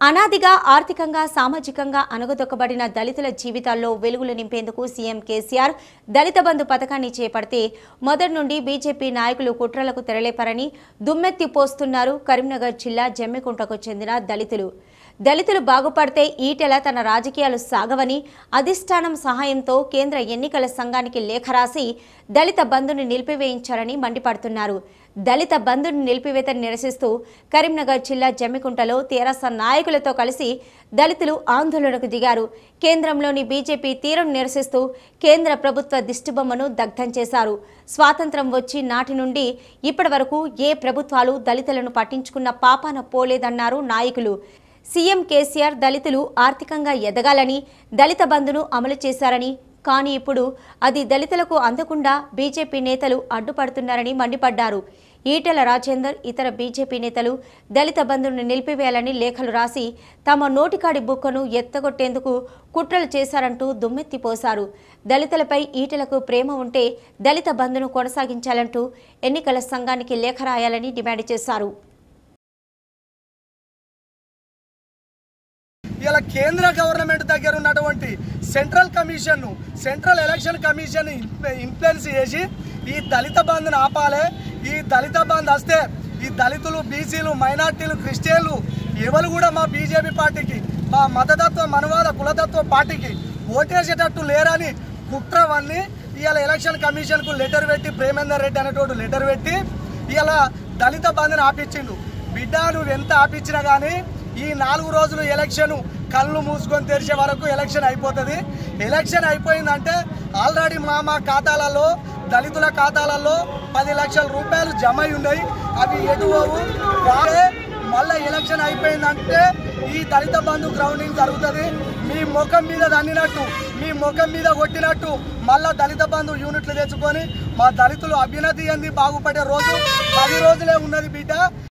అనాదిగా ఆర్థికంగా సామాజికంగా అనగదొక్కబడిన దళితుల జీవితాల్లో వెలుగులు నింపేందుకు సీఎం కేసీఆర్ దళిత బంధు పథకాన్ని చేపడితే మొదటి నుండి బీజేపీ నాయకులు కుట్రలకు తెరలేపారని దుమ్మెత్తి పోస్తున్నారు కరీంనగర్ జిల్లా జమ్మికుంటకు చెందిన దళితులు దళితులు బాగుపడితే ఈటెల తన రాజకీయాలు సాగవని అధిష్టానం సహాయంతో కేంద్ర ఎన్నికల సంఘానికి లేఖ రాసి దళిత బంధుని నిలిపివేయించారని మండిపడుతున్నారు దళిత బంధుని నిలిపివేతను నిరసిస్తూ కరీంనగర్ జిల్లా జమ్మికుంటలో తెరాస నాయకులతో కలిసి దళితులు ఆందోళనకు దిగారు కేంద్రంలోని బీజేపీ తీరును నిరసిస్తూ కేంద్ర ప్రభుత్వ దిష్టిబొమ్మను దగ్ధం చేశారు స్వాతంత్రం వచ్చి నాటి నుండి ఇప్పటి వరకు ఏ ప్రభుత్వాలు దళితులను పట్టించుకున్న పాపాన పోలేదన్నారు నాయకులు సీఎం కేసీఆర్ దళితులు ఆర్థికంగా ఎదగాలని దళిత బంధును అమలు చేశారని కానీ ఇప్పుడు అది దళితులకు అందకుండా బీజేపీ నేతలు అడ్డుపడుతున్నారని మండిపడ్డారు ఈటెల రాజేందర్ ఇతర బీజేపీ నేతలు దళిత బంధును నిలిపివేయాలని లేఖలు రాసి తమ నోటికాడి బుక్కను ఎత్తగొట్టేందుకు కుట్రలు చేశారంటూ దుమ్మెత్తిపోశారు దళితులపై ఈటెలకు ప్రేమ ఉంటే దళిత బంధును కొనసాగించాలంటూ ఎన్నికల సంఘానికి లేఖ రాయాలని డిమాండ్ చేశారు ఇలా కేంద్ర గవర్నమెంట్ దగ్గర ఉన్నటువంటి central commission central election commission influence చేసి ఈ దళిత బంద్ను ఆపాలి ఈ దళిత బంద్ వస్తే ఈ దళితులు బీసీలు మైనార్టీలు క్రిస్టియన్లు ఎవరు కూడా మా బీజేపీ పార్టీకి మా మతతత్వ మనవాద కులతత్వ పార్టీకి ఓటేసేటట్టు లేరని కుట్రవన్నీ ఇవాళ ఎలక్షన్ కమిషన్కు లెటర్ పెట్టి ప్రేమేందర్ రెడ్డి అనేటోడు లెటర్ పెట్టి ఇవాళ దళిత బంద్ని ఆపించిండు బిడ్డ నువ్వు ఎంత ఆపించినా కానీ ఈ నాలుగు రోజులు ఎలక్షన్ కళ్ళు మూసుకొని తెరిచే వరకు ఎలక్షన్ అయిపోతుంది ఎలక్షన్ అయిపోయిందంటే ఆల్రెడీ మా మా ఖాతాలలో దళితుల ఖాతాలలో పది లక్షల రూపాయలు జమ అయి ఉన్నాయి అవి ఎటు పోవు వాడే మళ్ళీ ఎలక్షన్ అయిపోయిందంటే ఈ దళిత బంధు గ్రౌండింగ్ జరుగుతుంది మీ ముఖం మీద దన్నినట్టు మీ ముఖం మీద కొట్టినట్టు మళ్ళా దళిత బంధు యూనిట్లు తెచ్చుకొని మా దళితులు అభ్యున్నతి అంది బాగుపడే రోజు పది రోజులే ఉన్నది బిడ్డ